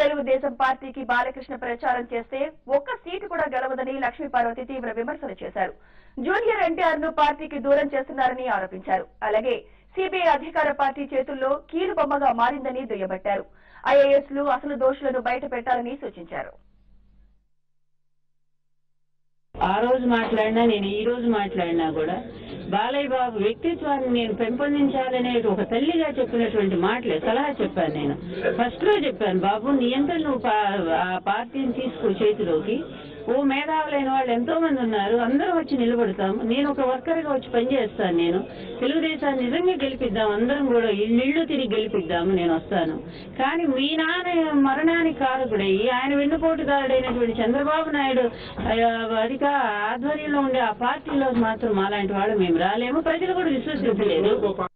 తెలుగుదేశం పార్టీకి బాలకృష్ణ ప్రచారం చేస్తే ఒక్క సీటు కూడా గెలవదని లక్ష్మీ పార్వతి తీవ్ర విమర్శలు చేశారు జూనియర్ ఎన్టీఆర్ ను పార్టీకి దూరం చేస్తున్నారని ఆరోపించారు అలాగే సిబిఐ అధికార పార్టీ చేతుల్లో కీలు బొమ్మగా మారిందని దుయ్యబట్టారు ఐఏఎస్ లు అసలు దోషులను బయట పెట్టాలని సూచించారు ఆ రోజు మాట్లాడినా నేను ఈ రోజు మాట్లాడినా కూడా బాలయ్య బాబు వ్యక్తిత్వాన్ని నేను పెంపొందించాలనే ఒక తల్లిగా చెప్పినటువంటి మాటలే సలహా చెప్పాను నేను ఫస్ట్ లో చెప్పాను బాబు నీ ఎంత నువ్వు పా- ఆ పార్టీని తీసుకో చేతిలోకి ఓ మేధావులైన వాళ్ళు ఎంతో మంది ఉన్నారు అందరం వచ్చి నిలబడతాం నేను ఒక వర్కర్ గా వచ్చి పనిచేస్తాను నేను తెలుగుదేశాన్ని నిజంగా గెలిపిద్దాం అందరం కూడా ఇల్లు తిరిగి గెలిపిద్దాము నేను వస్తాను కానీ మీ నాన్న మరణానికి కారకుడయ్యి ఆయన వెన్నుపోటుదారుడైనటువంటి చంద్రబాబు నాయుడు ఆ, అధిక ఆధ్వర్యంలో ఉండే ఆ పార్టీలో మాత్రం అలాంటి వాళ్ళు మేము రాలేము ప్రజలు కూడా విశ్వసించలేదు